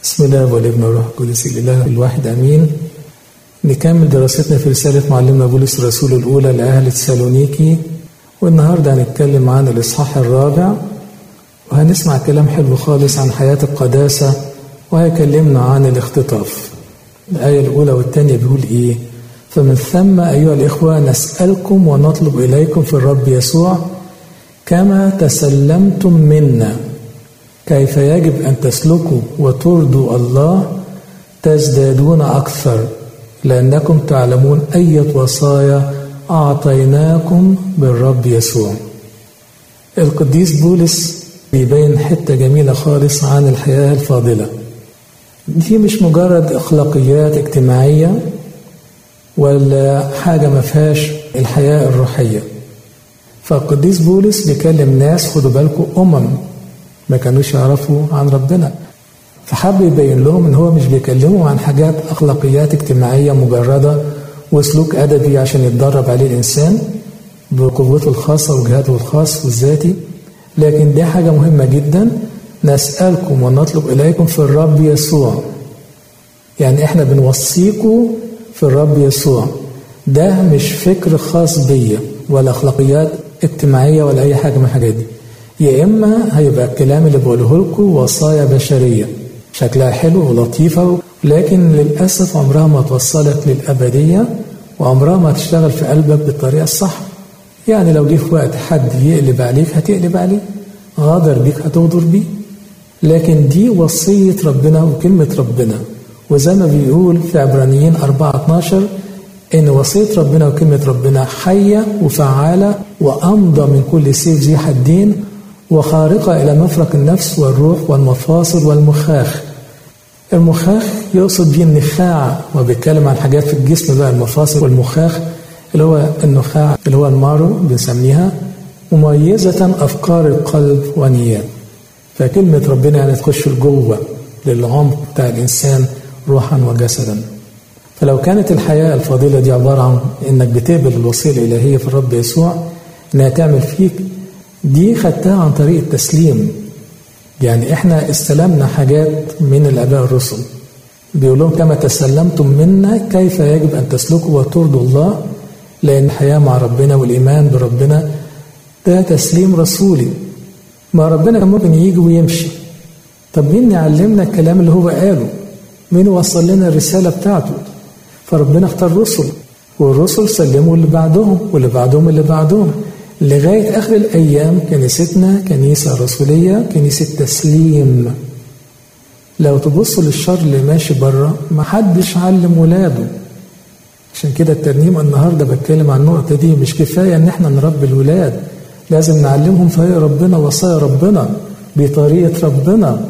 بسم الله والابن والروح القدس الاله الواحد امين نكمل دراستنا في رسالة معلمنا بولس الرسول الأولى لأهل تسالونيكي والنهاردة هنتكلم عن الإصحاح الرابع وهنسمع كلام حلو خالص عن حياة القداسة وهيكلمنا عن الاختطاف الآية الأولى والثانية بيقول إيه فمن ثم أيها الإخوة نسألكم ونطلب إليكم في الرب يسوع كما تسلمتم منا كيف يجب أن تسلكوا وترضوا الله تزدادون أكثر لأنكم تعلمون أية وصايا أعطيناكم بالرب يسوع القديس بولس بيبين حتة جميلة خالص عن الحياة الفاضلة دي مش مجرد أخلاقيات اجتماعية ولا حاجة ما فيهاش الحياة الروحية فالقديس بولس بيكلم ناس خدوا بالكم أمم ما كانوش يعرفوا عن ربنا فحب يبين لهم ان هو مش بيكلمهم عن حاجات اخلاقيات اجتماعيه مجرده وسلوك ادبي عشان يتدرب عليه الانسان بقوته الخاصه وجهاته الخاص والذاتي لكن دي حاجه مهمه جدا نسالكم ونطلب اليكم في الرب يسوع يعني احنا بنوصيكم في الرب يسوع ده مش فكر خاص بيا ولا اخلاقيات اجتماعيه ولا اي حاجه من الحاجات دي يا اما هيبقى الكلام اللي بقوله لكم وصايا بشريه شكلها حلو ولطيفة لكن للأسف عمرها ما توصلك للأبدية وعمرها ما تشتغل في قلبك بالطريقة الصح يعني لو جه في وقت حد يقلب عليك هتقلب عليه غادر بيك هتغدر بيه لكن دي وصية ربنا وكلمة ربنا وزي ما بيقول في عبرانيين 4 12 إن وصية ربنا وكلمة ربنا حية وفعالة وأمضى من كل سيف ذي حدين وخارقة إلى مفرق النفس والروح والمفاصل والمخاخ المخاخ يقصد بيه النخاع وبيتكلم عن حاجات في الجسم بقى المفاصل والمخاخ اللي هو النخاع اللي هو المارو بنسميها مميزة أفكار القلب ونيات فكلمة ربنا يعني تخش لجوه للعمق بتاع الإنسان روحا وجسدا فلو كانت الحياة الفضيلة دي عبارة عن إنك بتقبل الوصية الإلهية في الرب يسوع إنها تعمل فيك دي خدتها عن طريق التسليم يعني احنا استلمنا حاجات من الاباء الرسل بيقول لهم كما تسلمتم منا كيف يجب ان تسلكوا وترضوا الله لان الحياه مع ربنا والايمان بربنا ده تسليم رسولي ما ربنا كان ممكن يجي ويمشي طب مين يعلمنا الكلام اللي هو قاله مين وصل لنا الرساله بتاعته فربنا اختار رسل والرسل سلموا اللي بعدهم واللي بعدهم اللي بعدهم لغاية آخر الأيام كنيستنا كنيسة رسولية كنيسة تسليم لو تبصوا للشر اللي ماشي بره ما حدش علم ولاده عشان كده الترنيم النهاردة بتكلم عن النقطة دي مش كفاية ان احنا نربي الولاد لازم نعلمهم طريق ربنا وصايا ربنا بطريقة ربنا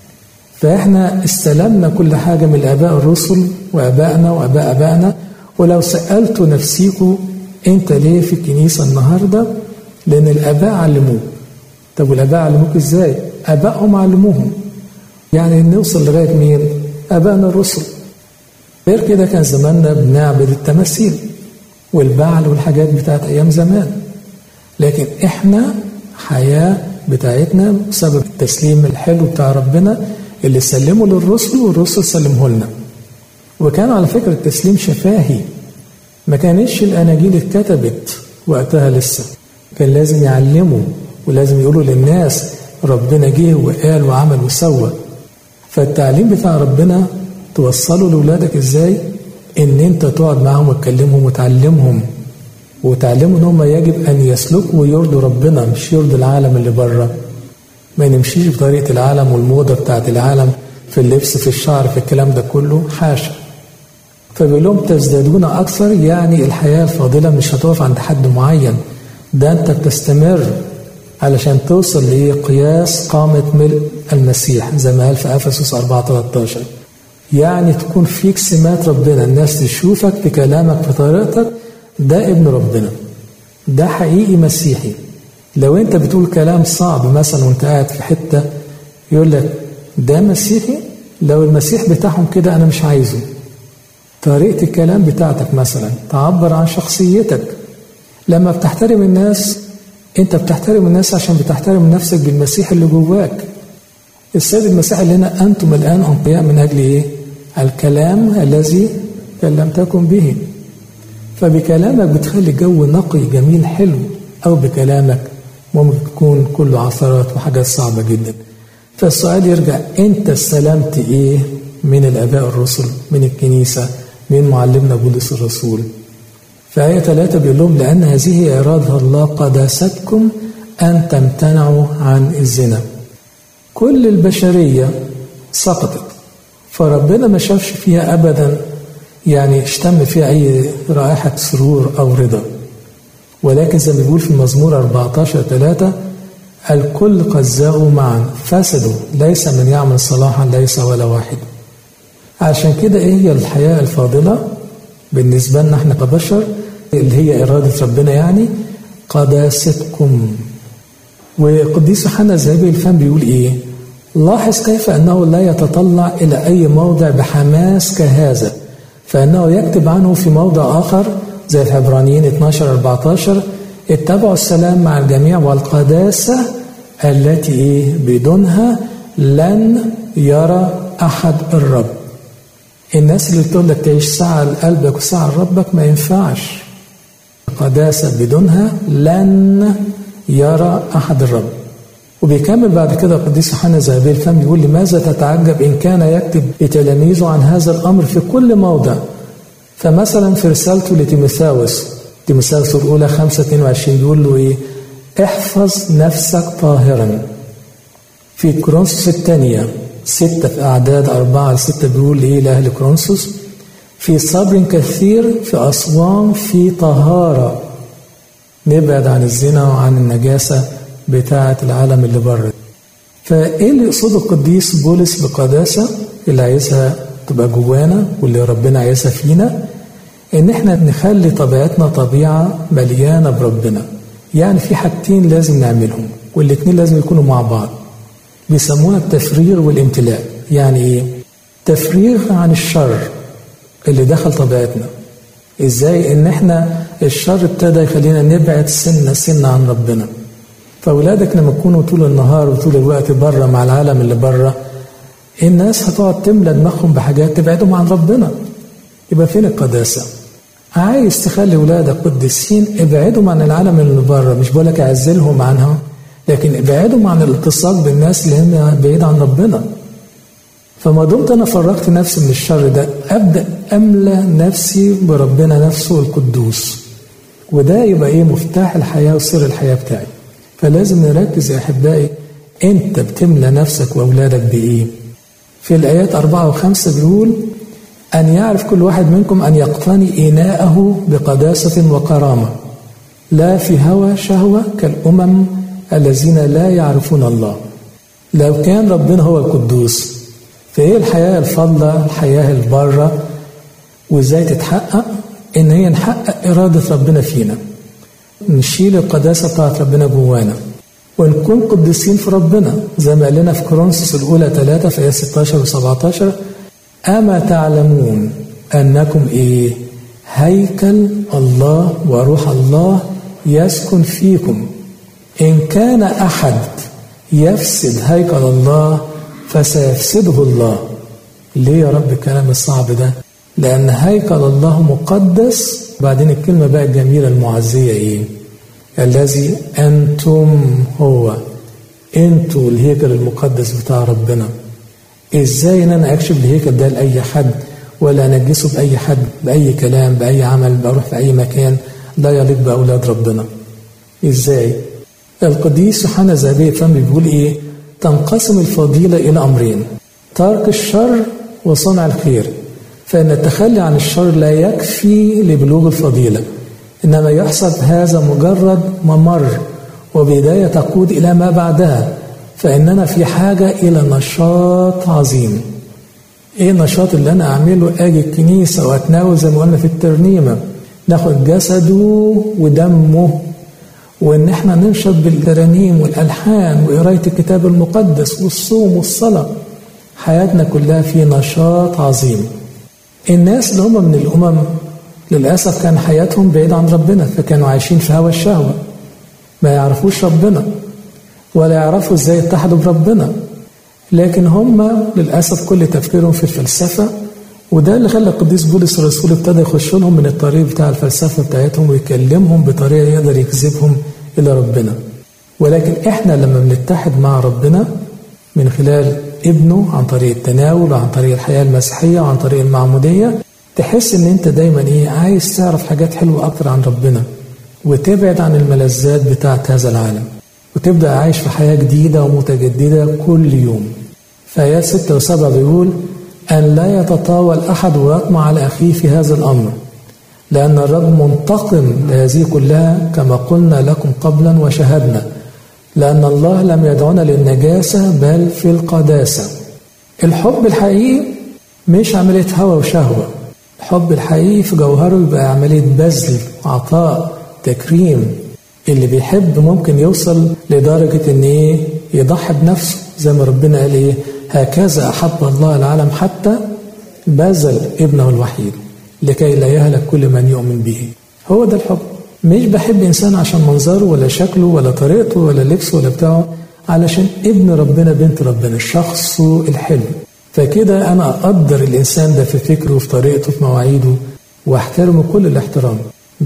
فاحنا استلمنا كل حاجة من الآباء الرسل وآبائنا وآباء آبائنا ولو سألتوا نفسيكم انت ليه في الكنيسه النهارده لان الاباء علموك طب والاباء علموك ازاي ابائهم علموهم يعني نوصل لغايه مين ابائنا الرسل غير كده كان زماننا بنعبد التماثيل والبعل والحاجات بتاعت ايام زمان لكن احنا حياه بتاعتنا بسبب التسليم الحلو بتاع ربنا اللي سلمه للرسل والرسل سلمه لنا وكان على فكره التسليم شفاهي ما كانتش الاناجيل اتكتبت وقتها لسه كان لازم يعلموا ولازم يقولوا للناس ربنا جه وقال وعمل وسوى فالتعليم بتاع ربنا توصله لاولادك ازاي ان انت تقعد معاهم وتكلمهم وتعلمهم وتعلمهم ان هم يجب ان يسلكوا ويرضوا ربنا مش يرضوا العالم اللي بره ما نمشيش بطريقه العالم والموضه بتاعت العالم في اللبس في الشعر في الكلام ده كله حاشا فبيقول لهم تزدادون أكثر يعني الحياة الفاضلة مش هتقف عند حد معين ده أنت بتستمر علشان توصل لقياس قامة ملء المسيح زي ما قال في أفسس 4 13 يعني تكون فيك سمات ربنا الناس تشوفك بكلامك بطريقتك ده ابن ربنا ده حقيقي مسيحي لو انت بتقول كلام صعب مثلا وانت قاعد في حتة يقول لك ده مسيحي لو المسيح بتاعهم كده انا مش عايزه طريقة الكلام بتاعتك مثلا تعبر عن شخصيتك لما بتحترم الناس انت بتحترم الناس عشان بتحترم نفسك بالمسيح اللي جواك السيد المسيح اللي هنا أنتم الآن أنقياء من أجل إيه؟ الكلام الذي كلمتكم به فبكلامك بتخلي جو نقي جميل حلو أو بكلامك ممكن تكون كله عثرات وحاجات صعبة جدا فالسؤال يرجع أنت استلمت إيه من الآباء الرسل من الكنيسة من معلمنا بولس الرسول في آية ثلاثة بيقول لهم لأن هذه هي إرادة الله قداستكم أن تمتنعوا عن الزنا كل البشرية سقطت فربنا ما شافش فيها أبدا يعني اشتم فيها أي رائحة سرور أو رضا ولكن زي ما بيقول في المزمور 14 3 الكل قد زاغوا معا فسدوا ليس من يعمل صلاحا ليس ولا واحد عشان كده ايه هي الحياة الفاضلة بالنسبة لنا احنا كبشر اللي هي إرادة ربنا يعني قداستكم وقديس يوحنا الذهبي الفم بيقول ايه لاحظ كيف انه لا يتطلع الى اي موضع بحماس كهذا فانه يكتب عنه في موضع اخر زي في عبرانيين 12 14 اتبعوا السلام مع الجميع والقداسه التي ايه بدونها لن يرى احد الرب الناس اللي بتقول لك تعيش ساعه لقلبك وساعه لربك ما ينفعش قداسه بدونها لن يرى احد الرب وبيكمل بعد كده القديس يوحنا الذهبي الفم يقول لماذا تتعجب ان كان يكتب لتلاميذه عن هذا الامر في كل موضع فمثلا في رسالته لتيموثاوس تيموثاوس الاولى 5 22 بيقول له ايه احفظ نفسك طاهرا في كورنثوس الثانية ستة في أعداد أربعة لستة بيقول إيه لأهل كورنثوس في صبر كثير في أصوام في طهارة نبعد عن الزنا وعن النجاسة بتاعة العالم اللي بره فايه اللي يقصده القديس بولس بقداسة اللي عايزها تبقى جوانا واللي ربنا عايزها فينا ان احنا نخلي طبيعتنا طبيعة مليانة بربنا يعني في حاجتين لازم نعملهم والاتنين لازم يكونوا مع بعض بيسموها التفريغ والامتلاء يعني ايه تفريغ عن الشر اللي دخل طبيعتنا ازاي ان احنا الشر ابتدى يخلينا نبعد سنة سنة عن ربنا فأولادك لما يكونوا طول النهار وطول الوقت بره مع العالم اللي بره الناس هتقعد تملى دماغهم بحاجات تبعدهم عن ربنا يبقى فين القداسة عايز تخلي ولادك قديسين ابعدهم عن العالم اللي بره مش بقولك اعزلهم عنها لكن ابعدهم عن الالتصاق بالناس اللي هم بعيد عن ربنا فما دمت انا فرغت نفسي من الشر ده ابدا املى نفسي بربنا نفسه القدوس وده يبقى ايه مفتاح الحياه وسر الحياه بتاعي فلازم نركز يا احبائي انت بتملى نفسك واولادك بايه في الايات أربعة وخمسة بيقول أن يعرف كل واحد منكم أن يقتني إناءه بقداسة وكرامة لا في هوى شهوة كالأمم الذين لا يعرفون الله لو كان ربنا هو القدوس فإيه الحياة الفضلة الحياة البرة وإزاي تتحقق إن هي نحقق إرادة ربنا فينا نشيل القداسة بتاعت ربنا جوانا ونكون قديسين في ربنا زي ما قال لنا في كورنثوس الأولى 3 في آية 16 و 17 أما تعلمون أنكم إيه هيكل الله وروح الله يسكن فيكم إن كان أحد يفسد هيكل الله فسيفسده الله ليه يا رب الكلام الصعب ده لأن هيكل الله مقدس بعدين الكلمة بقى الجميلة المعزية إيه الذي أنتم هو أنتوا الهيكل المقدس بتاع ربنا إزاي إن أنا أكشف الهيكل ده لأي حد ولا أنجسه بأي حد بأي كلام بأي عمل بروح في أي مكان لا يليق بأولاد ربنا إزاي القديس يوحنا الذهبي فم بيقول إيه تنقسم الفضيلة إلى أمرين ترك الشر وصنع الخير فإن التخلي عن الشر لا يكفي لبلوغ الفضيلة إنما يحسب هذا مجرد ممر وبداية تقود إلى ما بعدها فإننا في حاجة إلى نشاط عظيم إيه النشاط اللي أنا أعمله أجي الكنيسة وأتناول زي ما قلنا في الترنيمة ناخد جسده ودمه وإن إحنا ننشط بالترانيم والألحان وقراية الكتاب المقدس والصوم والصلاة حياتنا كلها في نشاط عظيم الناس اللي هم من الأمم للأسف كان حياتهم بعيد عن ربنا فكانوا عايشين في هوى الشهوة ما يعرفوش ربنا ولا يعرفوا ازاي يتحدوا بربنا لكن هم للأسف كل تفكيرهم في الفلسفة وده اللي خلى القديس بولس الرسول ابتدى يخش لهم من الطريق بتاع الفلسفة بتاعتهم ويكلمهم بطريقة يقدر يجذبهم إلى ربنا ولكن إحنا لما بنتحد مع ربنا من خلال ابنه عن طريق التناول وعن طريق الحياة المسيحية وعن طريق المعمودية تحس ان انت دايما ايه عايز تعرف حاجات حلوة اكتر عن ربنا وتبعد عن الملذات بتاعت هذا العالم وتبدأ عايش في حياة جديدة ومتجددة كل يوم في آيات ستة وسبعة بيقول أن لا يتطاول أحد ويطمع على أخيه في هذا الأمر لأن الرب منتقم لهذه كلها كما قلنا لكم قبلا وشهدنا لأن الله لم يدعونا للنجاسة بل في القداسة الحب الحقيقي مش عملية هوى وشهوة الحب الحقيقي في جوهره يبقى عملية بذل عطاء تكريم اللي بيحب ممكن يوصل لدرجة ان ايه يضحي بنفسه زي ما ربنا قال ايه هكذا أحب الله العالم حتى بذل ابنه الوحيد لكي لا يهلك كل من يؤمن به هو ده الحب مش بحب إنسان عشان منظره ولا شكله ولا طريقته ولا لبسه ولا بتاعه علشان ابن ربنا بنت ربنا شخصه الحلو فكده أنا أقدر الإنسان ده في فكره وفي طريقته في مواعيده واحترمه كل الاحترام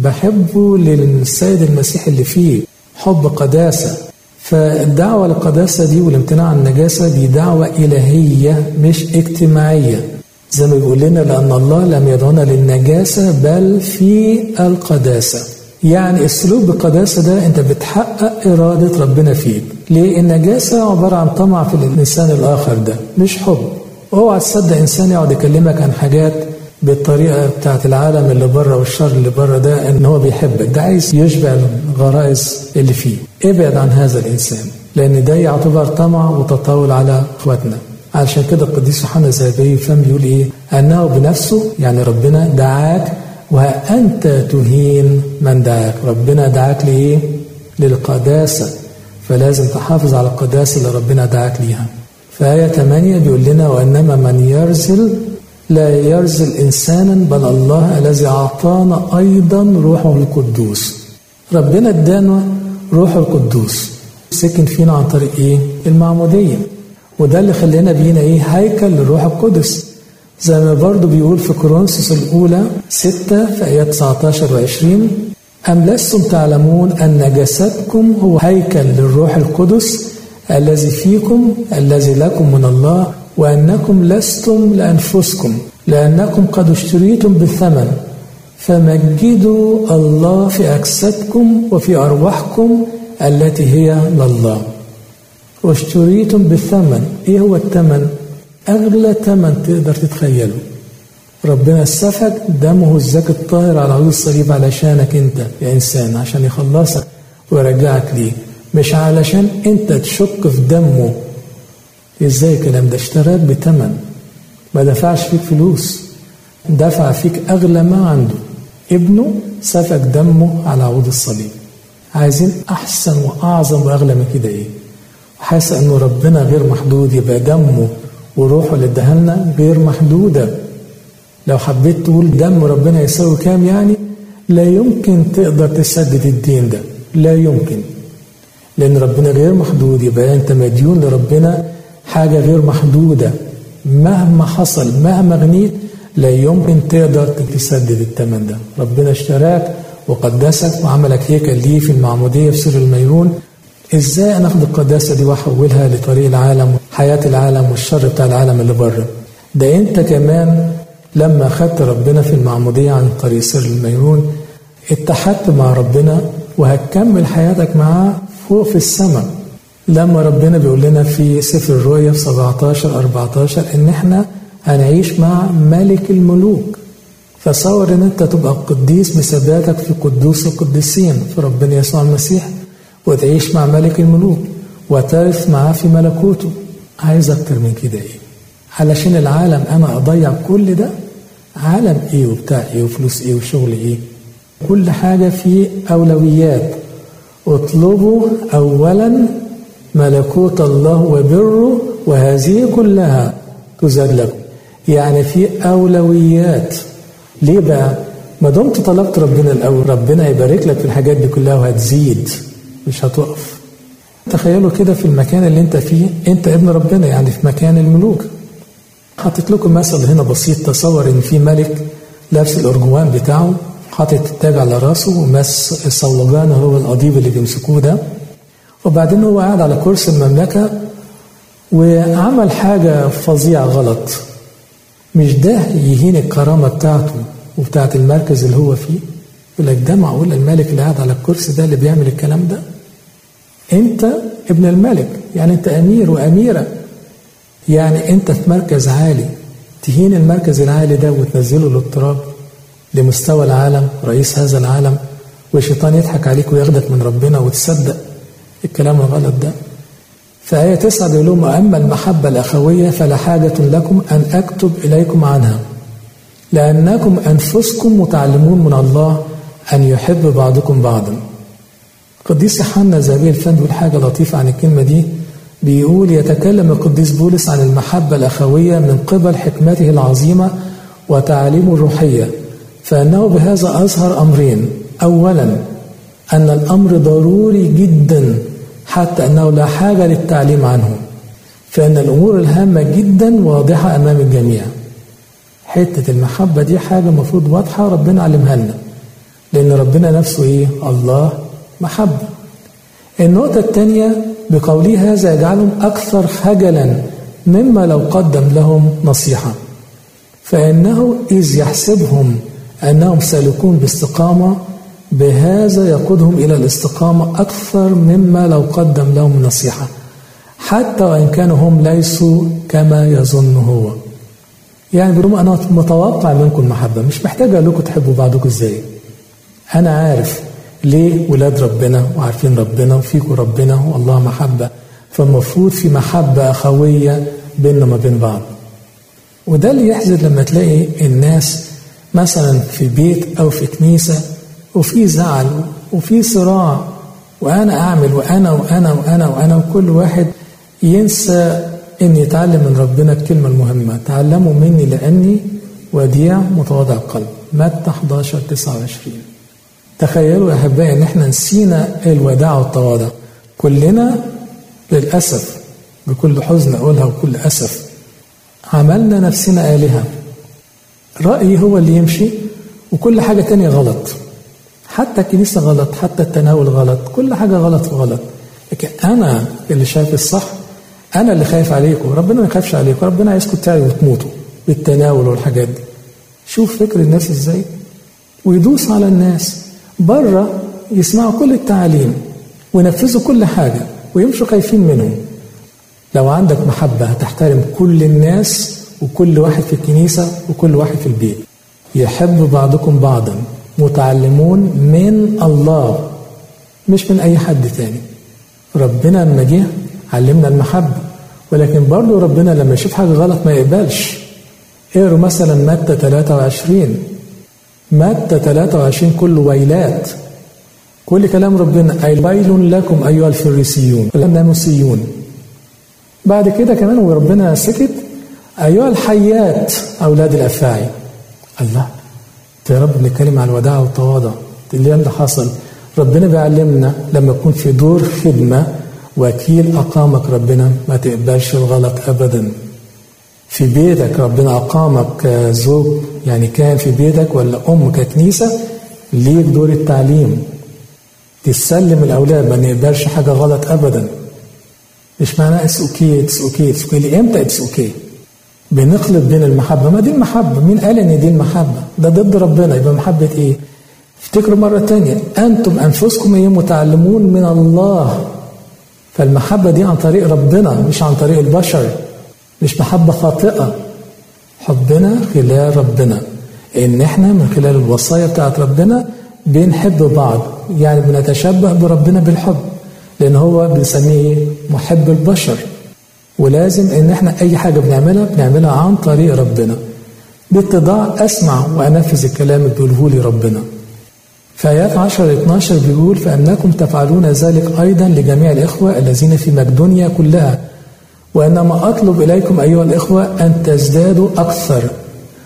بحبه للسيد المسيح اللي فيه حب قداسة فالدعوة للقداسة دي والامتناع عن النجاسة دي دعوة إلهية مش اجتماعية زي ما بيقول لنا لأن الله لم يدعونا للنجاسة بل في القداسة يعني السلوك بالقداسة ده أنت بتحقق إرادة ربنا فيك ليه النجاسة عبارة عن طمع في الإنسان الآخر ده مش حب اوعى تصدق إنسان يقعد يكلمك عن حاجات بالطريقة بتاعت العالم اللي بره والشر اللي بره ده ان هو بيحبك ده عايز يشبع الغرائز اللي فيه ابعد عن هذا الانسان لان ده يعتبر طمع وتطاول على اخواتنا علشان كده القديس يوحنا الذهبي فهم بيقول ايه انه بنفسه يعني ربنا دعاك وأنت تهين من دعاك ربنا دعاك لإيه للقداسة فلازم تحافظ على القداسة اللي ربنا دعاك ليها في آية 8 بيقول لنا وإنما من يرزل لا يرزل إنسانا بل الله الذي أعطانا أيضا روحه القدوس ربنا ادانا روحه القدوس سكن فينا عن طريق إيه؟ المعمودية وده اللي خلينا بينا إيه؟ هيكل للروح القدس زي ما برضه بيقول في كورنثوس الأولى 6 في آيات 19 و20 أم لستم تعلمون أن جسدكم هو هيكل للروح القدس الذي فيكم الذي لكم من الله وأنكم لستم لأنفسكم لأنكم قد اشتريتم بالثمن فمجدوا الله في أجسادكم وفي أرواحكم التي هي لله واشتريتم بالثمن إيه هو الثمن؟ أغلى ثمن تقدر تتخيله ربنا سفك دمه الزكي الطاهر على عود الصليب علشانك انت يا انسان عشان يخلصك ويرجعك ليه مش علشان انت تشك في دمه ازاي الكلام ده اشتراك بتمن ما دفعش فيك فلوس دفع فيك اغلى ما عنده ابنه سفك دمه على عود الصليب عايزين احسن واعظم واغلى من كده ايه حاسس انه ربنا غير محدود يبقى دمه وروحه اللي اداها لنا غير محدوده لو حبيت تقول دم ربنا يساوي كام يعني لا يمكن تقدر تسدد الدين ده لا يمكن لان ربنا غير محدود يبقى انت مديون لربنا حاجه غير محدوده مهما حصل مهما غنيت لا يمكن تقدر تسدد الثمن ده ربنا اشتراك وقدسك وعملك هيكل ليه في المعموديه في سر الميرون ازاي انا اخد القداسه دي واحولها لطريق العالم حياه العالم والشر بتاع العالم اللي بره ده انت كمان لما اخدت ربنا في المعموديه عن طريق سر الميرون اتحدت مع ربنا وهتكمل حياتك معاه فوق في السماء لما ربنا بيقول لنا في سفر الرؤيا في 17 14 ان احنا هنعيش مع ملك الملوك فصور ان انت تبقى قديس بثباتك في قدوس القديسين في ربنا يسوع المسيح وتعيش مع ملك الملوك وترث معاه في ملكوته عايز اكتر من كده ايه علشان العالم انا اضيع كل ده عالم ايه وبتاع ايه وفلوس ايه وشغل ايه كل حاجه في اولويات اطلبوا اولا ملكوت الله وبره وهذه كلها تزاد لكم يعني في اولويات ليه بقى ما دمت طلبت ربنا الاول ربنا هيبارك لك في الحاجات دي كلها وهتزيد مش هتقف تخيلوا كده في المكان اللي انت فيه انت ابن ربنا يعني في مكان الملوك حطيت لكم مثل هنا بسيط تصور ان في ملك لابس الارجوان بتاعه حاطط التاج على راسه وماس الصولجان هو القضيب اللي بيمسكوه ده وبعدين هو قاعد على كرسي المملكة وعمل حاجة فظيعة غلط مش ده يهين الكرامة بتاعته وبتاعت المركز اللي هو فيه يقول لك ده معقول الملك اللي قاعد على الكرسي ده اللي بيعمل الكلام ده انت ابن الملك يعني انت امير واميره يعني انت في مركز عالي تهين المركز العالي ده وتنزله للتراب لمستوى العالم رئيس هذا العالم والشيطان يضحك عليك وياخدك من ربنا وتصدق الكلام الغلط ده فآية تسعة بيقول لهم أما المحبة الأخوية فلا حاجة لكم أن أكتب إليكم عنها لأنكم أنفسكم متعلمون من الله أن يحب بعضكم بعضا قديس يوحنا زابيل الفن بيقول حاجة لطيفة عن الكلمة دي بيقول يتكلم القديس بولس عن المحبة الأخوية من قبل حكمته العظيمة وتعاليمه الروحية فإنه بهذا أظهر أمرين أولا أن الأمر ضروري جدا حتى أنه لا حاجة للتعليم عنه فإن الأمور الهامة جدا واضحة أمام الجميع حتة المحبة دي حاجة مفروض واضحة ربنا علمها لنا لأن ربنا نفسه إيه؟ الله محبة النقطة الثانية بقوله هذا يجعلهم أكثر خجلا مما لو قدم لهم نصيحة فإنه إذ يحسبهم أنهم سالكون باستقامة بهذا يقودهم إلى الاستقامة أكثر مما لو قدم لهم نصيحة حتى وإن كانوا هم ليسوا كما يظن هو يعني بيقولوا أنا متوقع منكم محبة مش محتاج أقول لكم تحبوا بعضكم إزاي أنا عارف ليه ولاد ربنا وعارفين ربنا وفيكم ربنا والله محبة فالمفروض في محبة أخوية بيننا ما بين بعض وده اللي يحزن لما تلاقي الناس مثلا في بيت أو في كنيسة وفي زعل وفي صراع وأنا أعمل وأنا وأنا وأنا وأنا وكل واحد ينسى إن يتعلم من ربنا الكلمة المهمة تعلموا مني لأني وديع متواضع القلب متى 11 29 تخيلوا يا أحبائي إن إحنا نسينا الوداع والتواضع كلنا للأسف بكل حزن أقولها وكل أسف عملنا نفسنا آلهة رأيي هو اللي يمشي وكل حاجة تانية غلط حتى الكنيسة غلط حتى التناول غلط كل حاجة غلط وغلط لكن أنا اللي شايف الصح أنا اللي خايف عليكم ربنا ما يخافش عليكم ربنا عايزكم تعيوا وتموتوا بالتناول والحاجات دي شوف فكر الناس ازاي ويدوس على الناس بره يسمعوا كل التعاليم وينفذوا كل حاجة ويمشوا خايفين منهم لو عندك محبة هتحترم كل الناس وكل واحد في الكنيسة وكل واحد في البيت يحب بعضكم بعضا متعلمون من الله مش من أي حد تاني ربنا لما جه علمنا المحبة ولكن برضه ربنا لما يشوف حاجة غلط ما يقبلش اقروا مثلا متى 23 متى 23 كله ويلات كل كلام ربنا أي ويل لكم أيها الفريسيون الناموسيون بعد كده كمان وربنا سكت أيها الحيات أولاد الأفاعي الله يا رب بنتكلم عن الوداع والتواضع اللي اللي حصل ربنا بيعلمنا لما تكون في دور خدمة وكيل أقامك ربنا ما تقبلش الغلط أبدا في بيتك ربنا أقامك زوج يعني كان في بيتك ولا أم ككنيسة ليك دور التعليم تسلم الأولاد ما نقبلش حاجة غلط أبدا مش معناه اتس اوكي اتس اوكي اتس اوكي امتى اتس اوكي بنخلط بين المحبة ما دي المحبة مين قال ان دي المحبة ده ضد ربنا يبقى محبة ايه افتكروا مرة تانية أنتم أنفسكم ايه متعلمون من الله فالمحبة دي عن طريق ربنا مش عن طريق البشر مش محبة خاطئة حبنا خلال ربنا ان احنا من خلال الوصايا بتاعت ربنا بنحب بعض يعني بنتشبه بربنا بالحب لان هو بنسميه محب البشر ولازم ان احنا اي حاجه بنعملها بنعملها عن طريق ربنا باتضاع اسمع وانفذ الكلام اللي بيقوله لي ربنا في آيات 10 12 بيقول فأنكم تفعلون ذلك أيضا لجميع الإخوة الذين في مقدونيا كلها وإنما أطلب إليكم أيها الإخوة أن تزدادوا أكثر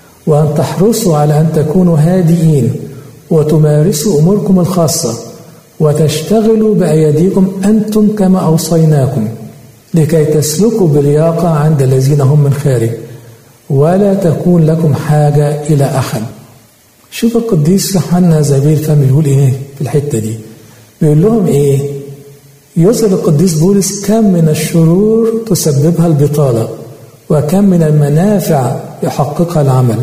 وأن تحرصوا على أن تكونوا هادئين وتمارسوا أموركم الخاصة وتشتغلوا بأيديكم أنتم كما أوصيناكم لكي تسلكوا بلياقة عند الذين هم من خارج ولا تكون لكم حاجة إلى أحد شوف القديس يوحنا زبير فم يقول إيه في الحتة دي بيقول لهم إيه يوصل القديس بولس كم من الشرور تسببها البطالة وكم من المنافع يحققها العمل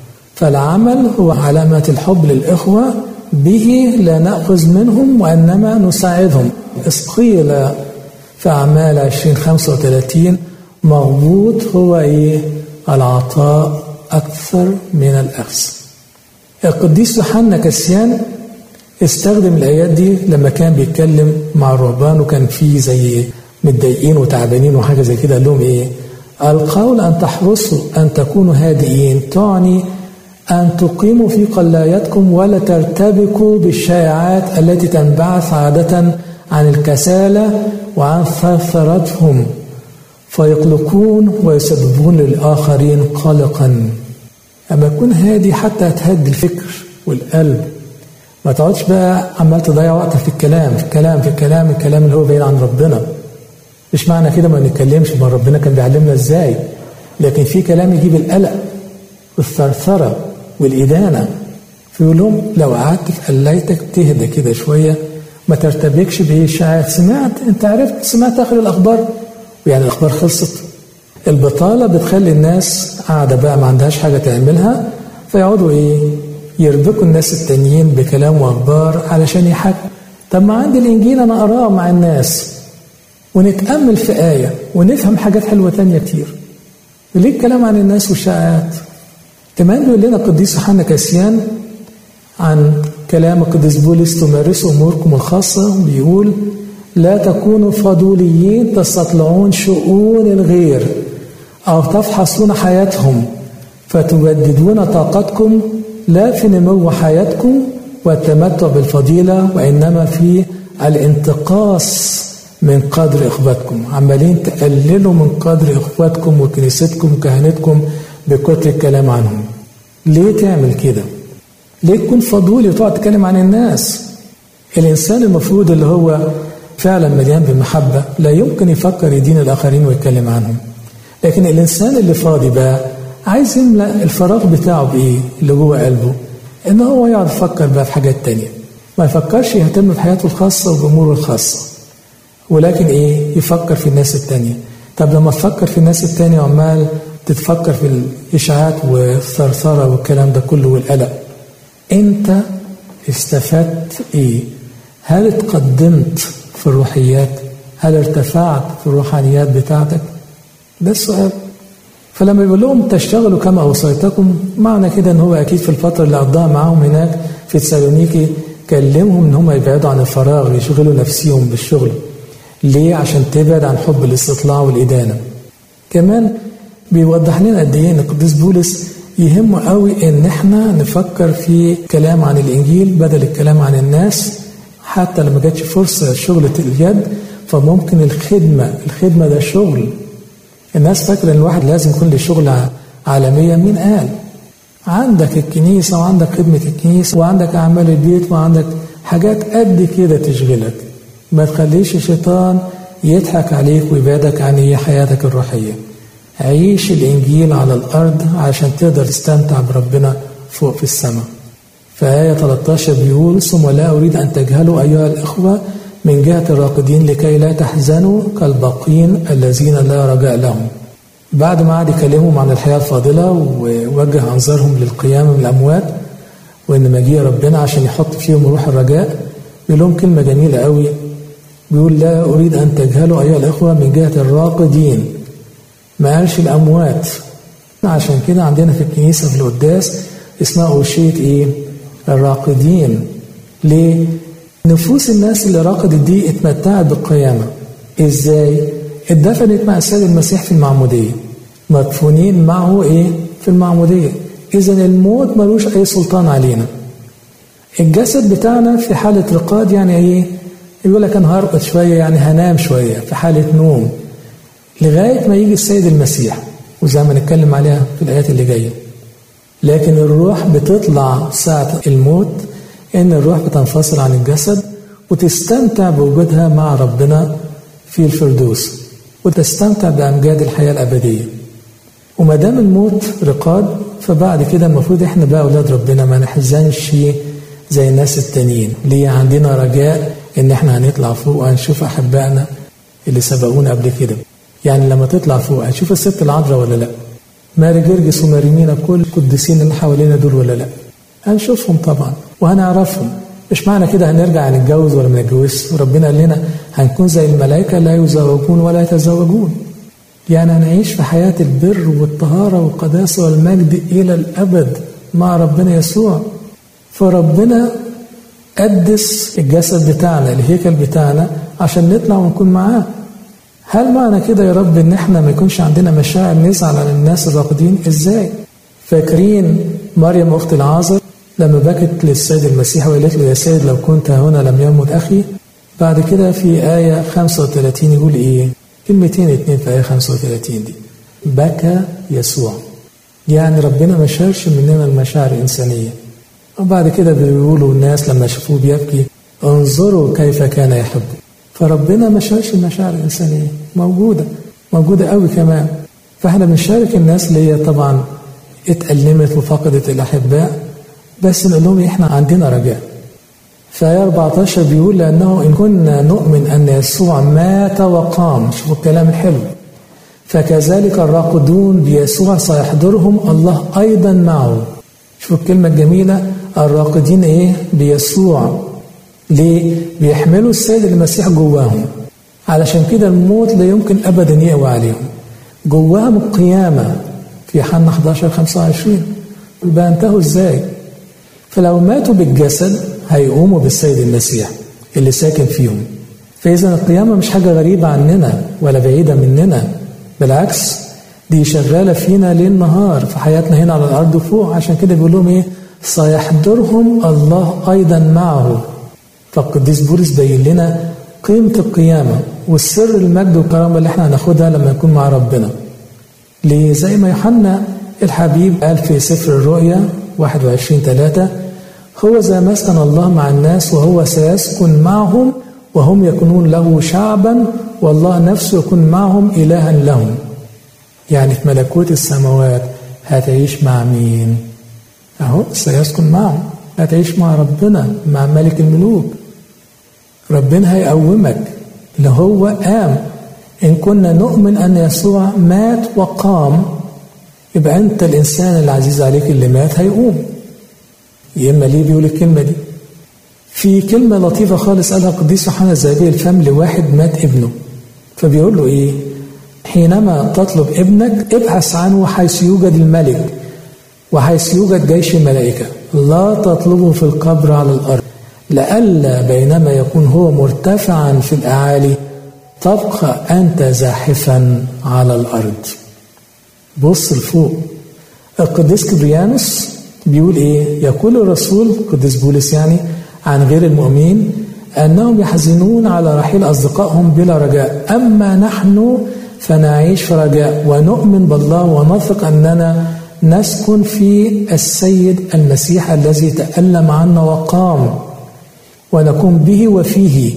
فالعمل هو علامة الحب للإخوة به لا نأخذ منهم وإنما نساعدهم إذ قيل في أعمال 2035 مغبوط هو إيه العطاء أكثر من الأخذ القديس يوحنا كسيان استخدم الآيات دي لما كان بيتكلم مع الرهبان وكان في زي متضايقين وتعبانين وحاجة زي كده قال لهم إيه القول أن تحرصوا أن تكونوا هادئين تعني أن تقيموا في قلايتكم ولا ترتبكوا بالشائعات التي تنبعث عادة عن الكسالى وعن ثرثرتهم فيقلقون ويسببون للآخرين قلقا أما تكون هادي حتى تهدي الفكر والقلب ما تقعدش بقى عمال تضيع وقتك في الكلام في الكلام في الكلام الكلام اللي هو بعيد عن ربنا مش معنى كده ما نتكلمش ما ربنا كان بيعلمنا ازاي لكن في كلام يجيب القلق والثرثرة والإدانة فيقول لهم لو قعدت في قلايتك تهدى كده شوية ما ترتبكش بإشاعات سمعت أنت عرفت سمعت آخر الأخبار يعني الأخبار خلصت البطالة بتخلي الناس قاعدة بقى ما عندهاش حاجة تعملها فيقعدوا إيه يربكوا الناس التانيين بكلام وأخبار علشان يحكوا طب ما عندي الإنجيل أنا أقراه مع الناس ونتأمل في آية ونفهم حاجات حلوة تانية كتير ليه الكلام عن الناس والشائعات كمان بيقول لنا القديس يوحنا كاسيان عن كلام القديس بولس تمارسوا اموركم الخاصه بيقول لا تكونوا فضوليين تستطلعون شؤون الغير او تفحصون حياتهم فتجددون طاقتكم لا في نمو حياتكم والتمتع بالفضيله وانما في الانتقاص من قدر اخواتكم عمالين تقللوا من قدر اخواتكم وكنيستكم وكهنتكم بكتر الكلام عنهم ليه تعمل كده ليه تكون فضولي وتقعد تتكلم عن الناس الإنسان المفروض اللي هو فعلا مليان بالمحبة لا يمكن يفكر يدين الآخرين ويتكلم عنهم لكن الإنسان اللي فاضي بقى عايز يملأ الفراغ بتاعه بإيه اللي جوه قلبه إن هو يقعد يفكر بقى في حاجات تانية ما يفكرش يهتم بحياته الخاصة وبأموره الخاصة ولكن إيه يفكر في الناس التانية طب لما تفكر في الناس التانية وعمال تتفكر في الإشاعات والثرثرة والكلام ده كله والقلق أنت استفدت إيه؟ هل اتقدمت في الروحيات؟ هل ارتفعت في الروحانيات بتاعتك؟ ده السؤال فلما يقول لهم تشتغلوا كما أوصيتكم معنى كده إن هو أكيد في الفترة اللي قضاها معاهم هناك في تسالونيكي كلمهم إن هم يبعدوا عن الفراغ يشغلوا نفسهم بالشغل ليه؟ عشان تبعد عن حب الاستطلاع والإدانة كمان بيوضح لنا قد ايه ان القديس بولس يهمه قوي ان احنا نفكر في كلام عن الانجيل بدل الكلام عن الناس حتى لما جاتش فرصه شغله اليد فممكن الخدمه الخدمه ده شغل الناس فاكره ان الواحد لازم يكون له شغل عالميه مين قال عندك الكنيسه وعندك خدمه الكنيسه وعندك اعمال البيت وعندك حاجات قد كده تشغلك ما تخليش الشيطان يضحك عليك ويبعدك عن هي حياتك الروحيه عيش الإنجيل على الأرض عشان تقدر تستمتع بربنا فوق في السماء في آية 13 بيقول ثم لا أريد أن تجهلوا أيها الإخوة من جهة الراقدين لكي لا تحزنوا كالباقين الذين لا رجاء لهم بعد ما قعد يكلمهم عن الحياة الفاضلة ووجه أنظارهم للقيام من الأموات وإن مجيء ربنا عشان يحط فيهم روح الرجاء بيقول لهم كلمة جميلة قوي بيقول لا أريد أن تجهلوا أيها الإخوة من جهة الراقدين ما قالش الأموات عشان كده عندنا في الكنيسة في القداس اسمها أوشية إيه؟ الراقدين ليه؟ نفوس الناس اللي راقدت دي اتمتعت بالقيامة إزاي؟ اتدفنت مع السيد المسيح في المعمودية مدفونين معه إيه؟ في المعمودية إذا الموت ملوش أي سلطان علينا الجسد بتاعنا في حالة رقاد يعني إيه؟ يقول لك أنا هرقد شوية يعني هنام شوية في حالة نوم لغاية ما يجي السيد المسيح وزي ما نتكلم عليها في الآيات اللي جاية لكن الروح بتطلع ساعة الموت إن الروح بتنفصل عن الجسد وتستمتع بوجودها مع ربنا في الفردوس وتستمتع بأمجاد الحياة الأبدية وما دام الموت رقاد فبعد كده المفروض احنا بقى أولاد ربنا ما نحزنش زي الناس التانيين ليه عندنا رجاء ان احنا هنطلع فوق وهنشوف احبائنا اللي سبقونا قبل كده يعني لما تطلع فوق هتشوف الست العذراء ولا لا ماري جرجس وماريمينا كل القديسين اللي حوالينا دول ولا لا هنشوفهم طبعا وهنعرفهم مش معنى كده هنرجع نتجوز ولا ما نتجوزش ربنا قال لنا هنكون زي الملائكة لا يزوجون ولا يتزوجون يعني هنعيش في حياة البر والطهارة والقداسة والمجد إلى الأبد مع ربنا يسوع فربنا قدس الجسد بتاعنا الهيكل بتاعنا عشان نطلع ونكون معاه هل معنى كده يا رب ان احنا ما يكونش عندنا مشاعر نزعل على الناس الراقدين ازاي فاكرين مريم اخت العازر لما بكت للسيد المسيح وقالت له يا سيد لو كنت هنا لم يمت اخي بعد كده في آية 35 يقول إيه؟ كلمتين اتنين في آية 35 دي بكى يسوع يعني ربنا ما شالش مننا المشاعر الإنسانية وبعد كده بيقولوا الناس لما شافوه بيبكي انظروا كيف كان يحب فربنا ما شالش المشاعر الإنسانية موجودة موجودة قوي كمان فاحنا بنشارك الناس اللي هي طبعا اتألمت وفقدت الأحباء بس نقول لهم احنا عندنا رجاء فآية 14 بيقول لأنه إن كنا نؤمن أن يسوع مات وقام شوفوا الكلام الحلو فكذلك الراقدون بيسوع سيحضرهم الله أيضا معه شوفوا الكلمة الجميلة الراقدين إيه بيسوع ليه بيحملوا السيد المسيح جواهم علشان كده الموت لا يمكن أبدا يقوى عليهم جواهم القيامة في حنا 11 25 يبقى انتهوا ازاي فلو ماتوا بالجسد هيقوموا بالسيد المسيح اللي ساكن فيهم فإذا القيامة مش حاجة غريبة عننا ولا بعيدة مننا بالعكس دي شغالة فينا ليل نهار في حياتنا هنا على الأرض وفوق عشان كده بيقول لهم إيه سيحضرهم الله أيضا معه فالقديس بولس بين لنا قيمة القيامة والسر المجد والكرامة اللي احنا هناخدها لما نكون مع ربنا ليه زي ما يوحنا الحبيب قال في سفر الرؤيا 21 3 هو ذا مسكن الله مع الناس وهو سيسكن معهم وهم يكونون له شعبا والله نفسه يكون معهم إلها لهم يعني في ملكوت السماوات هتعيش مع مين أهو سيسكن معهم هتعيش مع ربنا مع ملك الملوك ربنا هيقومك اللي هو قام إن كنا نؤمن أن يسوع مات وقام يبقى أنت الإنسان العزيز عليك اللي مات هيقوم يا إما ليه بيقول الكلمة دي في كلمة لطيفة خالص قالها القديس يوحنا الذهبي الفم لواحد مات ابنه فبيقول له إيه حينما تطلب ابنك ابحث عنه حيث يوجد الملك وحيث يوجد جيش الملائكة لا تطلبه في القبر على الأرض لئلا بينما يكون هو مرتفعا في الأعالي تبقى أنت زاحفا على الأرض بص لفوق القديس كبريانوس بيقول إيه يقول الرسول القديس بولس يعني عن غير المؤمنين أنهم يحزنون على رحيل أصدقائهم بلا رجاء أما نحن فنعيش في رجاء ونؤمن بالله ونثق أننا نسكن في السيد المسيح الذي تألم عنا وقام ونكون به وفيه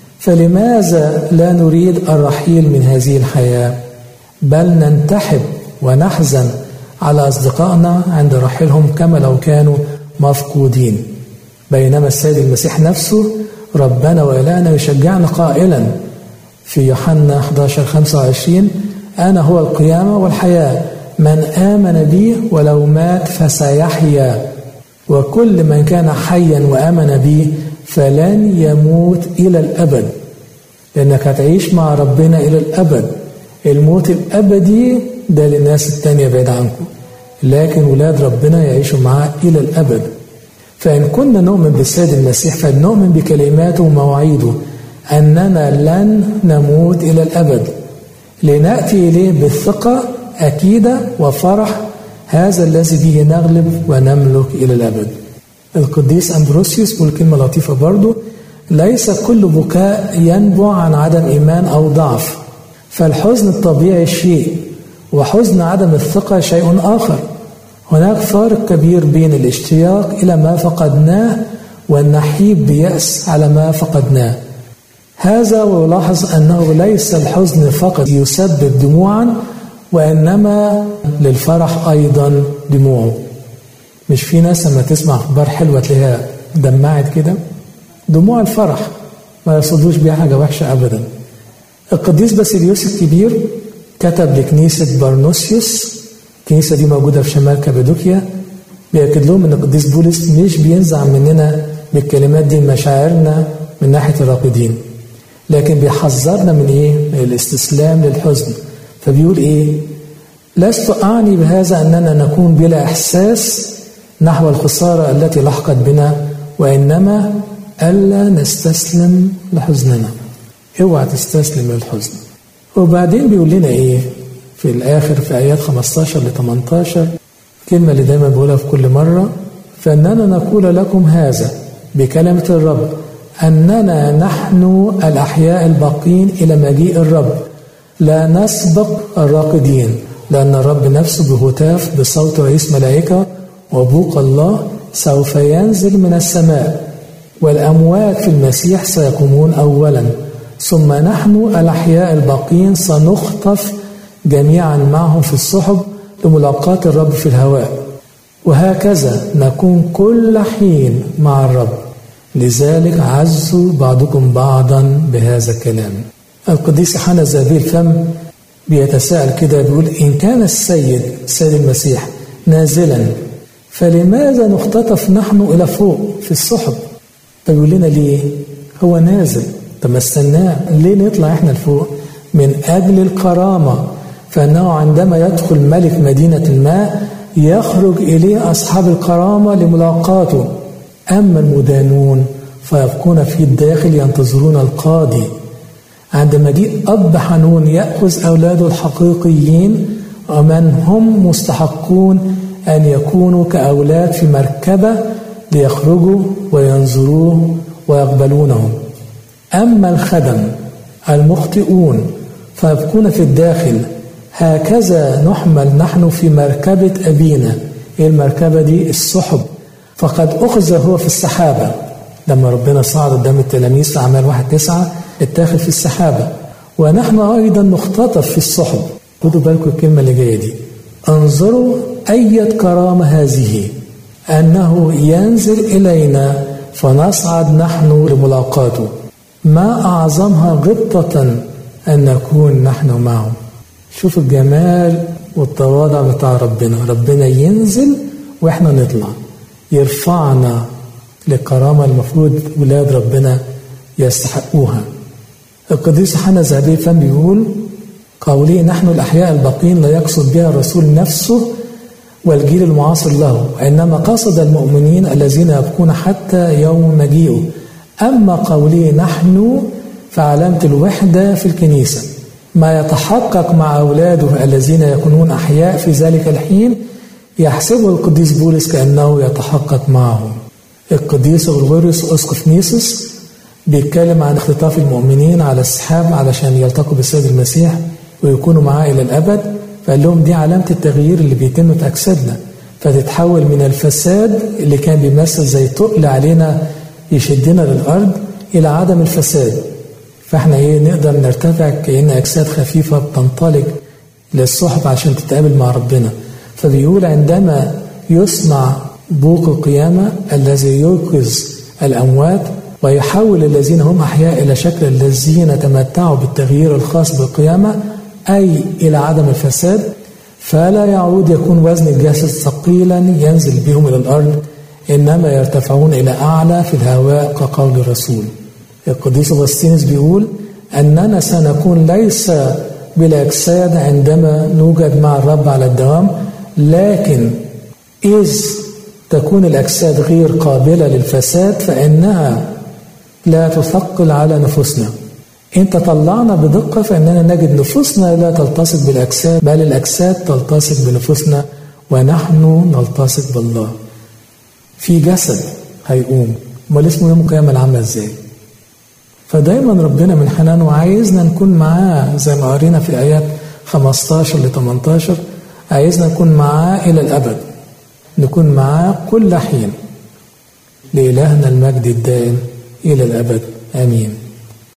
فلماذا لا نريد الرحيل من هذه الحياة بل ننتحب ونحزن على أصدقائنا عند رحيلهم كما لو كانوا مفقودين بينما السيد المسيح نفسه ربنا وإلهنا يشجعنا قائلا في يوحنا 11 25 أنا هو القيامة والحياة من آمن بي ولو مات فسيحيا وكل من كان حيا وآمن بي فلن يموت إلى الأبد لأنك هتعيش مع ربنا إلى الأبد الموت الأبدي ده للناس التانية بعيد عنكم لكن ولاد ربنا يعيشوا معاه إلى الأبد فإن كنا نؤمن بالسيد المسيح فلنؤمن بكلماته ومواعيده أننا لن نموت إلى الأبد لنأتي إليه بالثقة أكيدة وفرح هذا الذي به نغلب ونملك إلى الأبد القديس أمبروسيوس بيقول كلمة لطيفة برضو ليس كل بكاء ينبع عن عدم إيمان أو ضعف فالحزن الطبيعي شيء وحزن عدم الثقة شيء آخر هناك فارق كبير بين الاشتياق إلى ما فقدناه والنحيب بيأس على ما فقدناه هذا ويلاحظ أنه ليس الحزن فقط يسبب دموعا وإنما للفرح أيضا دموعه مش في ناس لما تسمع أخبار حلوة تلاقيها دمعت كده دموع الفرح ما يصدوش بيها حاجة وحشة أبدا القديس باسيليوس الكبير كتب لكنيسة برنوسيوس الكنيسة دي موجودة في شمال كابادوكيا بيأكد لهم إن القديس بولس مش بينزع مننا بالكلمات دي مشاعرنا من ناحية الراقدين لكن بيحذرنا من إيه؟ من الاستسلام للحزن فبيقول إيه؟ لست أعني بهذا أننا نكون بلا إحساس نحو الخسارة التي لحقت بنا وإنما ألا نستسلم لحزننا اوعى تستسلم للحزن وبعدين بيقول لنا إيه في الآخر في آيات 15 ل 18 كلمة اللي دايما بقولها في كل مرة فإننا نقول لكم هذا بكلمة الرب أننا نحن الأحياء الباقين إلى مجيء الرب لا نسبق الراقدين لأن الرب نفسه بهتاف بصوت رئيس ملائكة وبوق الله سوف ينزل من السماء والأموات في المسيح سيقومون أولا ثم نحن الأحياء الباقين سنخطف جميعا معهم في السحب لملاقاة الرب في الهواء وهكذا نكون كل حين مع الرب لذلك عزوا بعضكم بعضا بهذا الكلام القديس حنا زابيل الفم بيتساءل كده بيقول إن كان السيد سيد المسيح نازلا فلماذا نختطف نحن إلى فوق في السحب فيقول لنا ليه هو نازل طب ما استناه ليه نطلع احنا لفوق من أجل الكرامة فإنه عندما يدخل ملك مدينة الماء يخرج إليه أصحاب الكرامة لملاقاته أما المدانون فيبقون في الداخل ينتظرون القاضي عند مجيء أب حنون يأخذ أولاده الحقيقيين ومن هم مستحقون أن يكونوا كأولاد في مركبة ليخرجوا وينظروه ويقبلونهم أما الخدم المخطئون فيبقون في الداخل هكذا نحمل نحن في مركبة أبينا إيه المركبة دي السحب فقد أخذ هو في السحابة لما ربنا صعد قدام التلاميذ في أعمال واحد تسعة اتاخذ في السحابة ونحن أيضا نختطف في السحب خدوا بالكم الكلمة اللي جاية دي انظروا أية كرامة هذه أنه ينزل إلينا فنصعد نحن لملاقاته ما أعظمها غبطة أن نكون نحن معه شوف الجمال والتواضع بتاع ربنا ربنا ينزل وإحنا نطلع يرفعنا للكرامة المفروض ولاد ربنا يستحقوها القديس حنا زهبي فم بيقول قوله نحن الأحياء الباقين لا يقصد بها الرسول نفسه والجيل المعاصر له وإنما قصد المؤمنين الذين يبقون حتى يوم مجيئه أما قوله نحن فعلامة الوحدة في الكنيسة ما يتحقق مع أولاده الذين يكونون أحياء في ذلك الحين يحسبه القديس بولس كأنه يتحقق معهم القديس غرغوريوس أسقف نيسوس بيتكلم عن اختطاف المؤمنين على السحاب علشان يلتقوا بالسيد المسيح ويكونوا معاه إلى الأبد فقال لهم دي علامة التغيير اللي بيتم في أجسادنا فتتحول من الفساد اللي كان بيمثل زي تقل علينا يشدنا للأرض إلى عدم الفساد فاحنا ايه نقدر نرتفع كأن أجساد خفيفة بتنطلق للصحب عشان تتقابل مع ربنا فبيقول عندما يصنع بوق القيامة الذي يوقظ الأموات ويحول الذين هم أحياء إلى شكل الذين تمتعوا بالتغيير الخاص بالقيامة أي إلى عدم الفساد فلا يعود يكون وزن الجسد ثقيلا ينزل بهم إلى الأرض إنما يرتفعون إلى أعلى في الهواء كقول الرسول القديس أغسطينوس بيقول أننا سنكون ليس بلا أجساد عندما نوجد مع الرب على الدوام لكن إذ تكون الأجساد غير قابلة للفساد فإنها لا تثقل على نفوسنا إن تطلعنا بدقة فإننا نجد نفوسنا لا تلتصق بالأجساد بل الأجساد تلتصق بنفوسنا ونحن نلتصق بالله في جسد هيقوم امال اسمه يوم القيامة العامة ازاي فدايما ربنا من حنانه عايزنا نكون معاه زي ما قرينا في آيات 15 ل 18 عايزنا نكون معاه إلى الأبد نكون معاه كل حين لإلهنا المجد الدائم إلى الأبد آمين